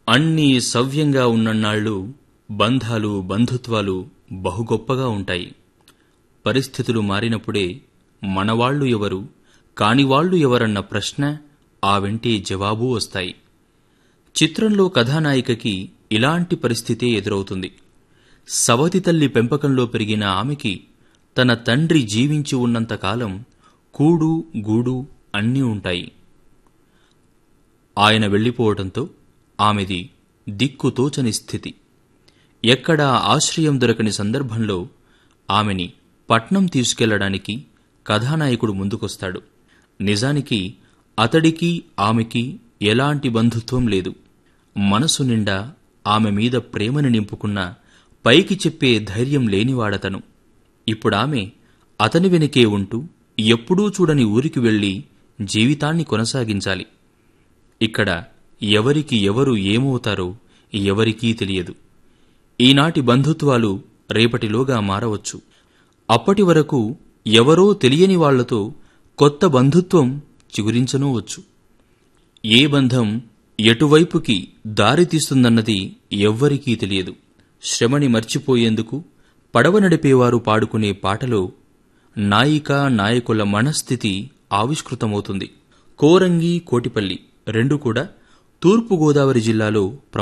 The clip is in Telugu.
అన్నీ సవ్యంగా ఉన్నన్నాళ్ళు బంధాలు బంధుత్వాలు బహుగొప్పగా ఉంటాయి పరిస్థితులు మారినప్పుడే మనవాళ్లు ఎవరు కానివాళ్లు ఎవరన్న ప్రశ్న ఆ వెంటే జవాబు వస్తాయి చిత్రంలో కథానాయికకి ఇలాంటి పరిస్థితే ఎదురవుతుంది సవతి తల్లి పెంపకంలో పెరిగిన ఆమెకి తన తండ్రి జీవించి ఉన్నంతకాలం కూడు గూడు అన్నీ ఉంటాయి ఆయన వెళ్ళిపోవటంతో ఆమెది దిక్కుతోచని స్థితి ఎక్కడా ఆశ్రయం దొరకని సందర్భంలో ఆమెని పట్నం తీసుకెళ్లడానికి కథానాయకుడు ముందుకొస్తాడు నిజానికి అతడికి ఆమెకి ఎలాంటి బంధుత్వం లేదు మనసు నిండా ఆమె మీద ప్రేమని నింపుకున్న పైకి చెప్పే ధైర్యం లేనివాడతను ఇప్పుడామె అతని వెనుకే ఉంటూ ఎప్పుడూ చూడని ఊరికి వెళ్లి జీవితాన్ని కొనసాగించాలి ఇక్కడ ఎవరికి ఎవరు ఏమవుతారో ఎవరికీ తెలియదు ఈనాటి బంధుత్వాలు రేపటిలోగా మారవచ్చు అప్పటి వరకు ఎవరో తెలియని వాళ్లతో కొత్త బంధుత్వం చిగురించనూవచ్చు ఏ బంధం ఎటువైపుకి దారి తీస్తుందన్నది ఎవ్వరికీ తెలియదు శ్రమని మర్చిపోయేందుకు పడవ నడిపేవారు పాడుకునే పాటలో నాయిక నాయకుల మనస్థితి ఆవిష్కృతమవుతుంది కోరంగి కోటిపల్లి రెండు కూడా తూర్పుగోదావరి జిల్లాలో